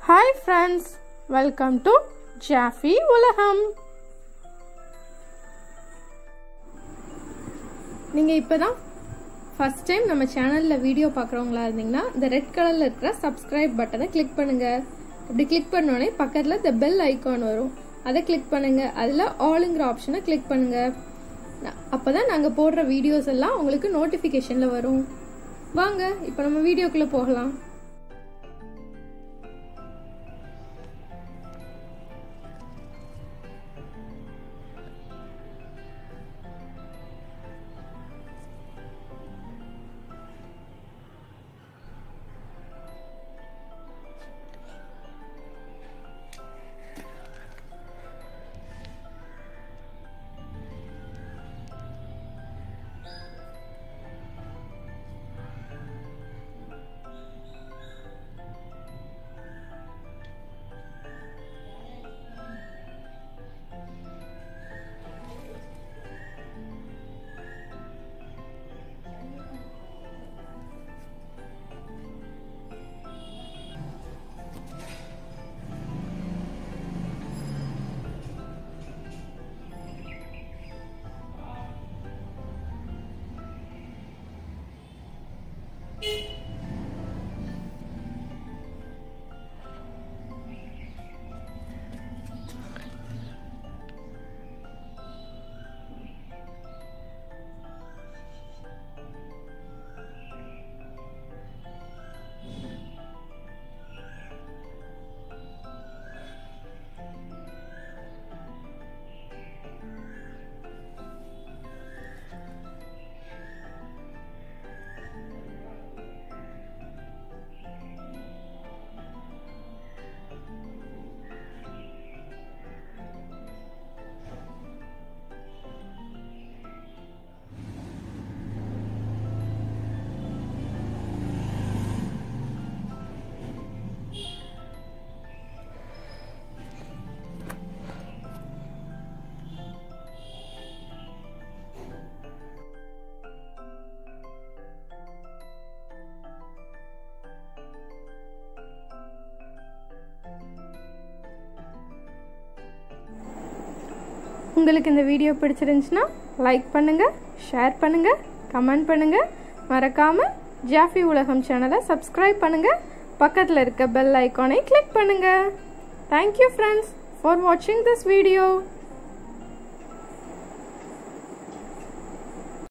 hi friends welcome to Jaffy Ulagam நீங்கள் இப்போ தான் ஃபஸ்ட் டைம் நம்ம சேனலில் வீடியோ பார்க்குறவங்களா இருந்தீங்கன்னா இந்த ரெட் கலரில் இருக்கிற சப்ஸ்கிரைப் பட்டனை கிளிக் பண்ணுங்கள் அப்படி கிளிக் பண்ணோடனே பக்கத்தில் இந்த பெல் ஐக்கான் வரும் அதை கிளிக் பண்ணுங்கள் அதில் ஆளுங்கிற ஆப்ஷனை கிளிக் பண்ணுங்கள் அப்போ தான் நாங்கள் போடுற வீடியோஸ் எல்லாம் உங்களுக்கு நோட்டிஃபிகேஷனில் வரும் வாங்க இப்போ நம்ம வீடியோக்குள்ளே போகலாம் உங்களுக்கு இந்த வீடியோ பிடிச்சிருந்துச்சுன்னா லைக் பண்ணுங்கள் ஷேர் பண்ணுங்கள் கமெண்ட் பண்ணுங்கள் மறக்காமல் ஜாஃபி உலகம் சேனலை சப்ஸ்கிரைப் பண்ணுங்கள் பக்கத்தில் இருக்க பெல் ஐக்கானை கிளிக் பண்ணுங்கள் தேங்க்யூ ஃப்ரெண்ட்ஸ் ஃபார் வாட்சிங் திஸ் வீடியோ